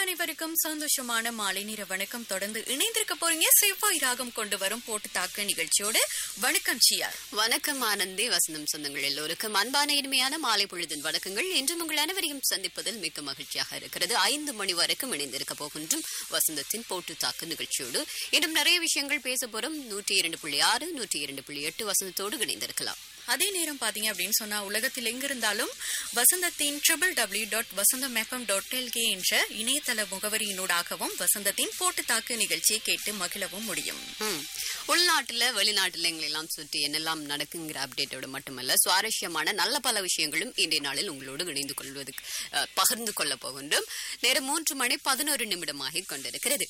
அனைவருக்கும் சந்தோஷமான மாலை நேர வணக்கம் தொடர்ந்து இணைந்திருக்க போறீங்க செவ்வாய் ராகம் கொண்டு வரும் போட்டு தாக்க நிகழ்ச்சியோடு வணக்கம் சியார் வணக்கம் ஆனந்தி வசந்தம் சொந்தங்கள் எல்லோருக்கும் அன்பான இனிமையான மாலை பொழுதின் வணக்கங்கள் இன்றும் உங்கள் அனைவரையும் சந்திப்பதில் மிக்க மகிழ்ச்சியாக இருக்கிறது ஐந்து மணி வரைக்கும் இணைந்திருக்க போகின்றும் வசந்தத்தின் போட்டு தாக்கு நிகழ்ச்சியோடு இன்னும் நிறைய விஷயங்கள் பேச போறோம் நூற்றி இரண்டு புள்ளி ஆறு நூற்றி இரண்டு புள்ளி எட்டு வசந்தத்தோடு இணைந்திருக்கலாம் அதே நேரம் பாத்தீங்க அப்படின்னு சொன்னா உலகத்தில் எங்கிருந்தாலும் வசந்தத்தின் triple W dot Vasantham FM dot LK என்ற இணையதள முகவரியினூடாகவும் வசந்தத்தின் போட்டு தாக்கு நிகழ்ச்சியை கேட்டு மகிழவும் முடியும் ம். உள்நாட்டுல வெளிநாட்டுல எங்களை எல்லாம் சுற்றி என்னெல்லாம் நடக்குங்கிற அப்டேட்டோட மட்டுமல்ல சுவாரஸ்யமான நல்ல பல விஷயங்களும் இன்றைய நாளில் உங்களோடு இணைந்து கொள்வதற்கு அஹ், பகிர்ந்து கொள்ள போகின்றோம் நேரம் மூன்று மணி பதினோரு நிமிடமாகி கொண்டிருக்கிறது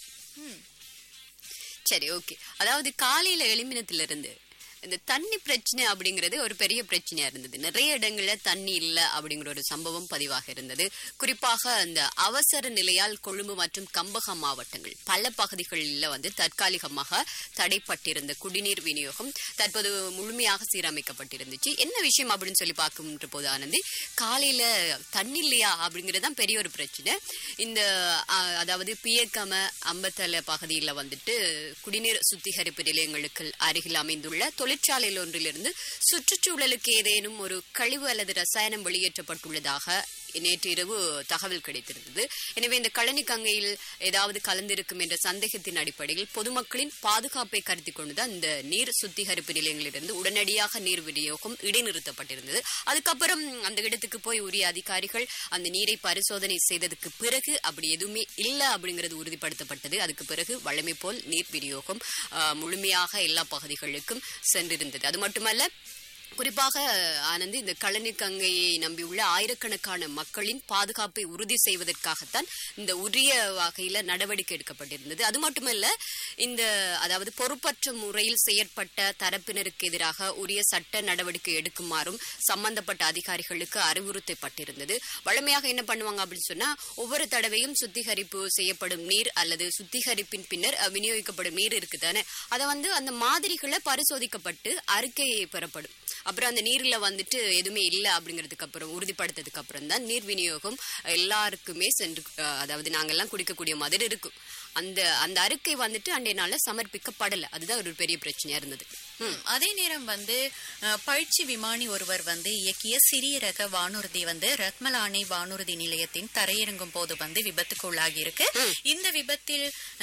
சரி ஓகே அதாவது காலையில எழுமினத்திலிருந்து இந்த தண்ணி பிரச்சனை அப்படிங்கிறது ஒரு பெரிய பிரச்சனையா இருந்தது நிறைய இடங்கள்ல தண்ணி இல்ல அப்படிங்கிற ஒரு சம்பவம் பதிவாக இருந்தது குறிப்பாக அந்த அவசர நிலையால் கொழும்பு மற்றும் கம்பகம் மாவட்டங்கள் பல பகுதிகளில் வந்து தற்காலிகமாக தடைப்பட்டிருந்த குடிநீர் விநியோகம் தற்போது முழுமையாக சீரமைக்கப்பட்டிருந்துச்சு என்ன விஷயம் அப்படின்னு சொல்லி பார்க்கின்ற போது ஆனந்தி காலையில தண்ணி இல்லையா அப்படிங்கிறது தான் பெரிய ஒரு பிரச்சனை இந்த அ, அதாவது பியக்கம அம்பத்தல பகுதியில் வந்துட்டு குடிநீர் சுத்திகரிப்பு நிலையங்களுக்கு அருகில் அமைந்துள்ள தொழிற்சாலையில் ஒன்றிலிருந்து சுற்றுச்சூழலுக்கு ஏதேனும் ஒரு கழிவு அல்லது ரசாயனம் வெளியேற்றப்பட்டுள்ளதாக நேற்று இரவு தகவல் கிடைத்திருந்தது எனவே இந்த கழனி கங்கையில் ஏதாவது கலந்திருக்கும் என்ற சந்தேகத்தின் அடிப்படையில் பொதுமக்களின் பாதுகாப்பை கருத்தில் கொண்டுதான் இந்த நீர் சுத்திகரிப்பு நிலையங்களிலிருந்து உடனடியாக நீர் விநியோகம் இடைநிறுத்தப்பட்டிருந்தது அதுக்கப்புறம் அந்த இடத்துக்கு போய் உரிய அதிகாரிகள் அந்த நீரை பரிசோதனை செய்ததுக்கு பிறகு அப்படி எதுவுமே இல்லை அப்படிங்கிறது உறுதிப்படுத்தப்பட்டது அதுக்கு பிறகு வழமை போல் நீர் விநியோகம் ஆஹ், முழுமையாக எல்லா பகுதிகளுக்கும் சென்றிருந்தது அது மட்டுமல்ல குறிப்பாக ஆனந்த் இந்த கழனி கங்கையை நம்பியுள்ள ஆயிரக்கணக்கான மக்களின் பாதுகாப்பை உறுதி செய்வதற்காகத்தான் இந்த உரிய வகையில நடவடிக்கை எடுக்கப்பட்டிருந்தது அது மட்டுமல்ல இந்த அதாவது பொறுப்பற்ற முறையில் செயற்பட்ட தரப்பினருக்கு எதிராக உரிய சட்ட நடவடிக்கை எடுக்குமாறும் சம்பந்தப்பட்ட அதிகாரிகளுக்கு அறிவுறுத்தப்பட்டிருந்தது வழமையாக என்ன பண்ணுவாங்க அப்படின்னு சொன்னா ஒவ்வொரு தடவையும் சுத்திகரிப்பு செய்யப்படும் நீர் அல்லது சுத்திகரிப்பின் பின்னர் அஹ், விநியோகிக்கப்படும் நீர் இருக்குதானே அதை வந்து அந்த மாதிரிகளை பரிசோதிக்கப்பட்டு அறிக்கை பெறப்படும் அப்புறம் அந்த நீர்ல வந்துட்டு எதுவுமே இல்லை அப்படிங்கிறதுக்கு அப்புறம் உறுதிப்படுத்ததுக்கு அப்புறம் தான் நீர் விநியோகம் எல்லாருக்குமே சென்று அஹ், அதாவது நாங்கெல்லாம் குடிக்கக்கூடிய மாதிரி இருக்கும் அந்த அந்த அறிக்கை வந்துட்டு அன்றைய நாள்ல சமர்ப்பிக்கப்படல அதுதான் ஒரு பெரிய பிரச்சனையா இருந்தது ம். அதே நேரம் வந்து அஹ், பயிற்சி விமானி ஒருவர் வந்து இயக்கிய சிறிய ரக வானூர்தி வந்து ரத்மலானை வானூர்தி நிலையத்தின் தரையிறங்கும் போது வந்து விபத்துக்கு உள்ளாகி இருக்கு இந்த விபத்தில்